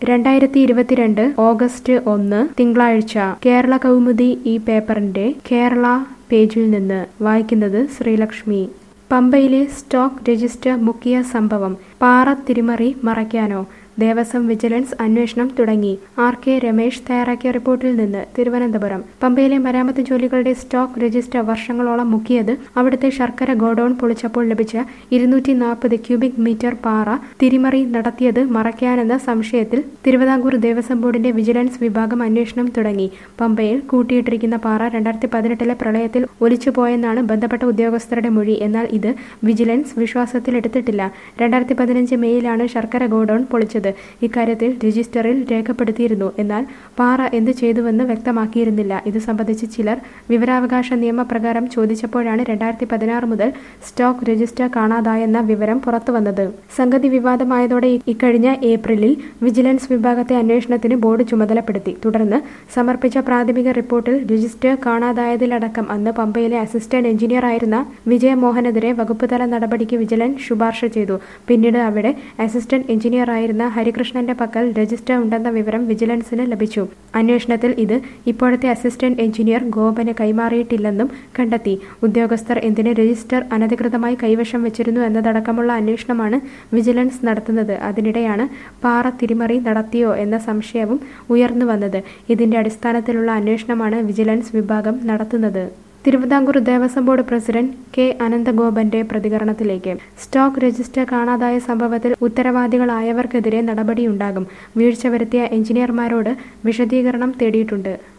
രണ്ടായിരത്തി ഇരുപത്തിരണ്ട് ഓഗസ്റ്റ് ഒന്ന് തിങ്കളാഴ്ച കേരള കൗമുദി ഈ പേപ്പറിന്റെ കേരള പേജിൽ നിന്ന് വായിക്കുന്നത് ശ്രീലക്ഷ്മി പമ്പയിലെ സ്റ്റോക്ക് രജിസ്റ്റർ മുക്കിയ സംഭവം പാറ തിരിമറി മറയ്ക്കാനോ ദേവസ്വം വിജിലൻസ് അന്വേഷണം തുടങ്ങി ആർ കെ രമേശ് തയ്യാറാക്കിയ റിപ്പോർട്ടിൽ നിന്ന് തിരുവനന്തപുരം പമ്പയിലെ മരാമത്ത് ജോലികളുടെ സ്റ്റോക്ക് രജിസ്റ്റർ വർഷങ്ങളോളം മുക്കിയത് അവിടുത്തെ ശർക്കര ഗോഡൌൺ പൊളിച്ചപ്പോൾ ലഭിച്ച ഇരുന്നൂറ്റി നാൽപ്പത് ക്യൂബിക് മീറ്റർ പാറ തിരിമറി നടത്തിയത് മറയ്ക്കാനെന്ന സംശയത്തിൽ തിരുവിതാംകൂർ ദേവസ്വം ബോർഡിന്റെ വിജിലൻസ് വിഭാഗം അന്വേഷണം തുടങ്ങി പമ്പയിൽ കൂട്ടിയിട്ടിരിക്കുന്ന പാറ രണ്ടായിരത്തി പതിനെട്ടിലെ പ്രളയത്തിൽ ഒലിച്ചുപോയെന്നാണ് ബന്ധപ്പെട്ട ഉദ്യോഗസ്ഥരുടെ മൊഴി എന്നാൽ ഇത് വിജിലൻസ് വിശ്വാസത്തിലെടുത്തിട്ടില്ല രണ്ടായിരത്തി പതിനഞ്ച് മെയ്യിലാണ് ശർക്കര ഗോഡൌൺ പൊളിച്ചത് ഇക്കാര്യത്തിൽ രജിസ്റ്ററിൽ രേഖപ്പെടുത്തിയിരുന്നു എന്നാൽ പാറ എന്ത് ചെയ്തുവെന്ന് വ്യക്തമാക്കിയിരുന്നില്ല ഇത് സംബന്ധിച്ച് ചിലർ വിവരാവകാശ നിയമപ്രകാരം ചോദിച്ചപ്പോഴാണ് രണ്ടായിരത്തി പതിനാറ് മുതൽ സ്റ്റോക്ക് രജിസ്റ്റർ കാണാതായെന്ന വിവരം പുറത്തുവന്നത് സംഗതി വിവാദമായതോടെ ഇക്കഴിഞ്ഞ ഏപ്രിലിൽ വിജിലൻസ് വിഭാഗത്തെ അന്വേഷണത്തിന് ബോർഡ് ചുമതലപ്പെടുത്തി തുടർന്ന് സമർപ്പിച്ച പ്രാഥമിക റിപ്പോർട്ടിൽ രജിസ്റ്റർ കാണാതായതിലടക്കം അന്ന് പമ്പയിലെ അസിസ്റ്റന്റ് എഞ്ചിനീയർ ആയിരുന്ന വിജയമോഹനെതിരെ വകുപ്പുതല നടപടിക്ക് വിജിലൻസ് ശുപാർശ ചെയ്തു പിന്നീട് അവിടെ അസിസ്റ്റന്റ് എഞ്ചിനീയർ ആയിരുന്ന ഹരികൃഷ്ണന്റെ പക്കൽ രജിസ്റ്റർ ഉണ്ടെന്ന വിവരം വിജിലൻസിന് ലഭിച്ചു അന്വേഷണത്തിൽ ഇത് ഇപ്പോഴത്തെ അസിസ്റ്റന്റ് എഞ്ചിനീയർ ഗോപന് കൈമാറിയിട്ടില്ലെന്നും കണ്ടെത്തി ഉദ്യോഗസ്ഥർ എന്തിന് രജിസ്റ്റർ അനധികൃതമായി കൈവശം വെച്ചിരുന്നു എന്നതടക്കമുള്ള അന്വേഷണമാണ് വിജിലൻസ് നടത്തുന്നത് അതിനിടെയാണ് പാറ തിരിമറി നടത്തിയോ എന്ന സംശയവും ഉയർന്നു വന്നത് ഇതിന്റെ അടിസ്ഥാനത്തിലുള്ള അന്വേഷണമാണ് വിജിലൻസ് വിഭാഗം നടത്തുന്നത് Thiruvithamkoor Devaswom board president K അനന്തഗോപന്റെ പ്രതികരണത്തിലേക്ക് സ്റ്റോക്ക് രജിസ്റ്റർ കാണാതായ സംഭവത്തിൽ ഉത്തരവാദികളായവർക്കെതിരെ നടപടിയുണ്ടാകും വീഴ്ച വരുത്തിയ എഞ്ചിനീയർമാരോട് വിശദീകരണം തേടിയിട്ടുണ്ട്